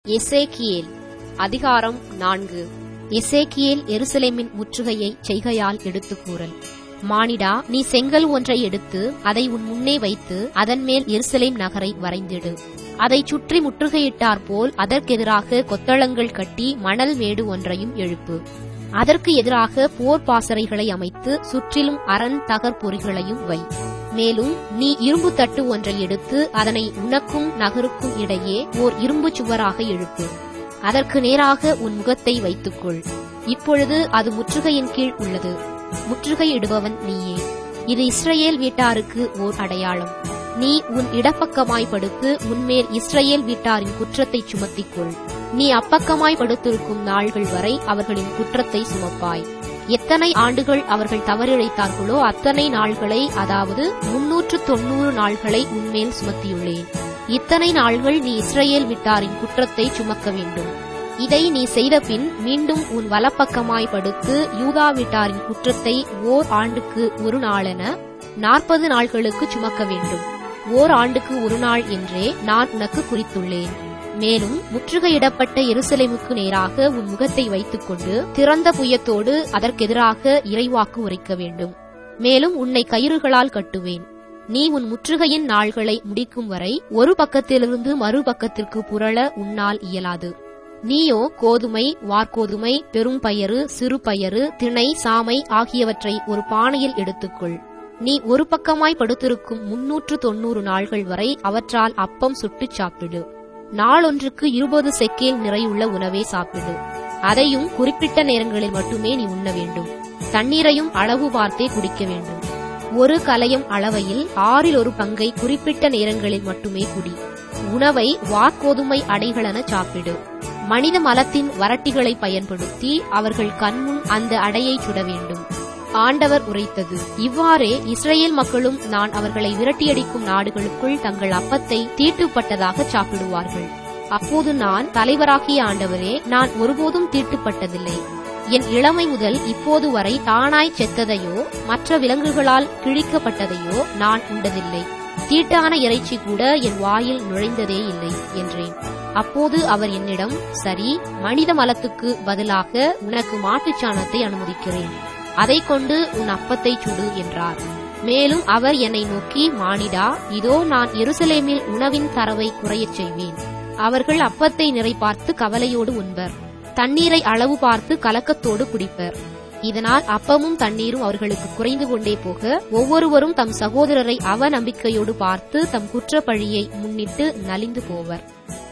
எசேக்கியேல் அதிகாரம் நான்கு எசேக்கியேல் எருசலேமின் முற்றுகையை செய்கையால் எடுத்துக் கூறல் மானிடா நீ செங்கல் ஒன்றை எடுத்து அதை உன் முன்னே வைத்து அதன் மேல் எருசலேம் நகரை வரைந்திடு அதைச் சுற்றி முற்றுகையிட்டார் போல் அதற்கெதிராக கொத்தளங்கள் கட்டி மணல் மேடு ஒன்றையும் எழுப்பு அதற்கு எதிராக போர் பாசறைகளை அமைத்து சுற்றிலும் அரண் தகர்பொறிகளையும் வை மேலும் நீ இரும்பு தட்டு ஒன்றை எடுத்து அதனை உனக்கும் நகருக்கும் இடையே ஓர் இரும்பு சுவராக எழுப்பு அதற்கு நேராக உன் முகத்தை வைத்துக்கொள் இப்பொழுது அது முற்றுகையின் கீழ் உள்ளது முற்றுகையிடுபவன் நீயே இது இஸ்ரவேல் வீட்டாருக்கு ஓர் அடையாளம் நீ உன் இடப்பக்கமாய் படுத்து உன்மேல் இஸ்ரவேல் வீட்டாரின் குற்றத்தை சுமத்திக்கொள் நீ அப்பக்கமாய் படுத்திருக்கும் நாள்கள் வரை அவர்களின் குற்றத்தை சுமப்பாய் எத்தனை ஆண்டுகள் அவர்கள் தவறிழைத்தார்களோ அத்தனை நாள்களை அதாவது முன்னூற்று தொன்னூறு நாள்களை உன்மேல் சுமத்தியுள்ளேன் இத்தனை நாள்கள் நீ இஸ்ரவேல் விட்டாரின் குற்றத்தை சுமக்க வேண்டும் இதை நீ செய்தபின் மீண்டும் உன் வலப்பக்கமாய் படுத்து யூதா வீட்டாரின் குற்றத்தை ஓர் ஆண்டுக்கு ஒரு நாளென நாற்பது நாள்களுக்கு சுமக்க வேண்டும் ஓர் ஆண்டுக்கு ஒரு நாள் என்றே நான் உனக்கு குறித்துள்ளேன் மேலும் முற்றுகையிடப்பட்ட எருசலேமுக்கு நேராக உன் முகத்தை வைத்துக்கொண்டு திறந்த புயத்தோடு அதற்கெதிராக இறைவாக்கு உரைக்க வேண்டும் மேலும் உன்னை கயிறுகளால் கட்டுவேன் நீ உன் முற்றுகையின் நாள்களை முடிக்கும் வரை ஒரு பக்கத்திலிருந்து மறுபக்கத்திற்கு புரள உன்னால் இயலாது நீயோ கோதுமை வார்கோதுமை பெரும்பயறு சிறு பயறு திணை சாமை ஆகியவற்றை ஒரு பானையில் எடுத்துக்கொள் நீ ஒரு பக்கமாய் படுத்திருக்கும் முன்னூற்று தொன்னூறு நாள்கள் வரை அவற்றால் அப்பம் சுட்டுச் சாப்பிடு நாளொன்றுக்கு இருபது செக்கேல் நிறையுள்ள உணவே சாப்பிடு அதையும் குறிப்பிட்ட நேரங்களில் மட்டுமே நீ உண்ண வேண்டும் தண்ணீரையும் அளவு பார்த்தே குடிக்க வேண்டும் ஒரு கலயம் அளவையில் ஆறில் ஒரு பங்கை குறிப்பிட்ட நேரங்களில் மட்டுமே குடி உணவை வார்கோதுமை அடைகளென சாப்பிடு மனித மலத்தின் வரட்டிகளை பயன்படுத்தி அவர்கள் கண்முன் அந்த அடையை சுட வேண்டும் ஆண்டவர் உரைத்தது இவ்வாறே இஸ்ரேல் மக்களும் நான் அவர்களை விரட்டியடிக்கும் நாடுகளுக்குள் தங்கள் அப்பத்தை தீட்டுப்பட்டதாக சாப்பிடுவார்கள் அப்போது நான் தலைவராகிய ஆண்டவரே நான் ஒருபோதும் தீட்டுப்பட்டதில்லை என் இளமை முதல் இப்போது வரை தானாய் செத்ததையோ மற்ற விலங்குகளால் கிழிக்கப்பட்டதையோ நான் உண்டதில்லை தீட்டான இறைச்சி கூட என் வாயில் நுழைந்ததே இல்லை என்றேன் அப்போது அவர் என்னிடம் சரி மனித மலத்துக்கு பதிலாக உனக்கு மாட்டுச் சாணத்தை அனுமதிக்கிறேன் அதை கொண்டு உன் அப்பத்தை சுடு என்றார் மேலும் அவர் என்னை நோக்கி மானிடா இதோ நான் எருசலேமில் உணவின் தரவை குறையச் செய்வேன் அவர்கள் அப்பத்தை நிறை பார்த்து கவலையோடு உண்பர் தண்ணீரை அளவு பார்த்து கலக்கத்தோடு குடிப்பர் இதனால் அப்பமும் தண்ணீரும் அவர்களுக்கு குறைந்து கொண்டே போக ஒவ்வொருவரும் தம் சகோதரரை அவ நம்பிக்கையோடு பார்த்து தம் குற்றப்பழியை முன்னிட்டு நலிந்து போவர்